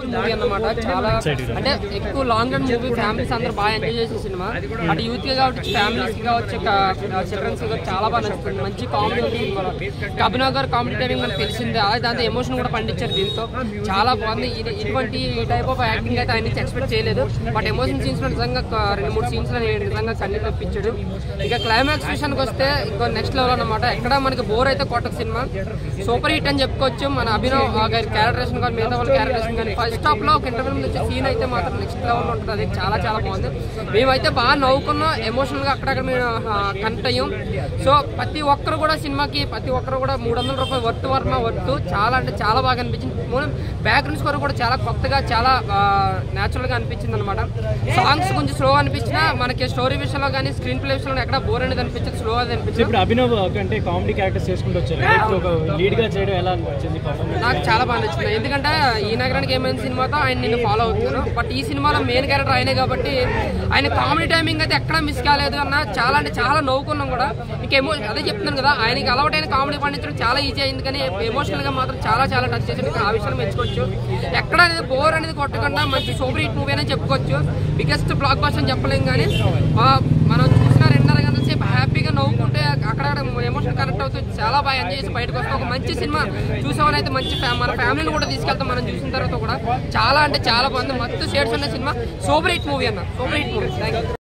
movie అన్నమాట చాలా అంటే ఎక్కువ లాంగ్ రన్ మూవీ ఫ్యామిలీస్ అందరూ బాగా ఎంజాయ్ చేసే సినిమా అటు యూత్ కి కావచ్చు ఫ్యామిలీస్ కి కావచ్చు చిల్డ్రన్స్ కి చాలా బాగా నచ్చుతుంది మంచి కామెడీ ఉంది సినిమాలో ఇంకా అభినవ్ గారు కామెడీ టైమింగ్ మనకు తెలిసిందే అలాగే దాంతో ఎమోషన్ కూడా పండించారు దీంతో చాలా బాగుంది ఇది ఇటువంటి టైప్ ఆఫ్ యాక్టింగ్ అయితే ఆయన నుంచి ఎక్స్పెక్ట్ చేయలేదు బట్ ఎమోషన్ సీన్స్ లో నిజంగా ఒక రెండు మూడు సీన్స్ లో నేను నిజంగా కన్నీ తప్పించాడు ఇక క్లైమాక్స్ విషయానికి వస్తే ఇంకో నెక్స్ట్ లెవెల్ అన్నమాట ఎక్కడ మనకి బోర్ అయితే కొట్టక సినిమా సూపర్ హిట్ అని చెప్పుకోవచ్చు మన అభినవ్ ఆ గారి క్యారెక్టరేషన్ కానీ మిగతా వాళ్ళ క్యారెక్టరేషన్ కానీ ఫస్ట్ హాఫ్ లో ఒక ఇంటర్వ్యూ వచ్చే సీన్ అయితే మాత్రం నెక్స్ట్ లెవెల్ ఉంటుంది అది చాలా చాలా బాగుంది మేమైతే బాగా నవ్వుకున్నాం ఎమోషనల్ గా అక్కడక్కడ మేము కనెక్ట్ అయ్యాం సో ప్రతి ఒక్కరు కూడా సినిమాకి ప్రతి ఒక్కరు కూడా మూడు వందల రూపాయలు వర్త్ వర్మ వర్త్ చాలా అంటే చాలా బాగా అనిపించింది బ్యాక్గ్రౌండ్ స్కోర్ కూడా చాలా కొత్తగా చాలా న్యాచురల్ గా అనిపించింది అనమాట సాంగ్స్ కొంచెం స్లో అనిపించినా మనకి స్టోరీ విషయంలో కానీ స్క్రీన్ ప్లే విషయంలో ఎక్కడ బోర్ అనేది అనిపించింది స్లో అది సో అనిపించింది ఇప్పుడు అభినవ్ అంటే కామెడీ క్యారెక్టర్స్ చేసుకుంటూ వచ్చారు ఇప్పుడు ఒక లీడ్ గా చేయడం ఎలా అనిపించింది పర్ఫార్మెన్స్ నాకు చాలా బాగా నచ్చింది ఎందుకంటే ఈ నగరానికి ఏమైనా సినిమాతో ఆయన నిన్ను ఫాలో అవుతున్నాను బట్ ఈ సినిమాలో మెయిన్ క్యారెక్టర్ ఆయనే కాబట్టి ఆయన కామెడీ టైమింగ్ అయితే ఎక్కడ మిస్ కాలేదు అన్న చాలా అంటే చాలా నవ్వుకున్నాం కూడా ఇంకా ఎమో అదే చెప్తున్నాను కదా ఆయనకి అలవాటైన కామెడీ పండించడం చాలా ఈజీ అయింది కానీ ఎమోషనల్ గా మాత్రం చాలా చాలా టచ్ చేసింది ఆ విషయాన్ని మెచ్చుకోవచ్చు ఎక్కడ అనేది బోర్ అనేది కొట్టకుండా మంచి సూపర్ హిట్ మూవీ అనేది చెప్పుకోవచ్చు బిగ్గెస్ట్ బ్లాక్ బస్టర్ అని చెప్పలేం కానీ ఆ, మనం చూసిన రెండున్నర గంటల సేపు హ్యాపీగా నవ్వుకుంటే అక్కడక్కడ ఎమోషన్ కనెక్ట్ అవుతుంది చాలా బాగా ఎంజాయ్ చేసి బయటకు వస్తాం ఒక మంచి సినిమా చూసామని అయితే మంచి ఫ్యా- మన ఫ్యామిలీని కూడా తీసుకెళ్తాం మనం చూసిన తర్వాత కూడా చాలా అంటే చాలా బాగుంది మొత్తం షేడ్స్ ఉన్న సినిమా సూపర్ హిట్ మూవీ అన్న super hit movie thank you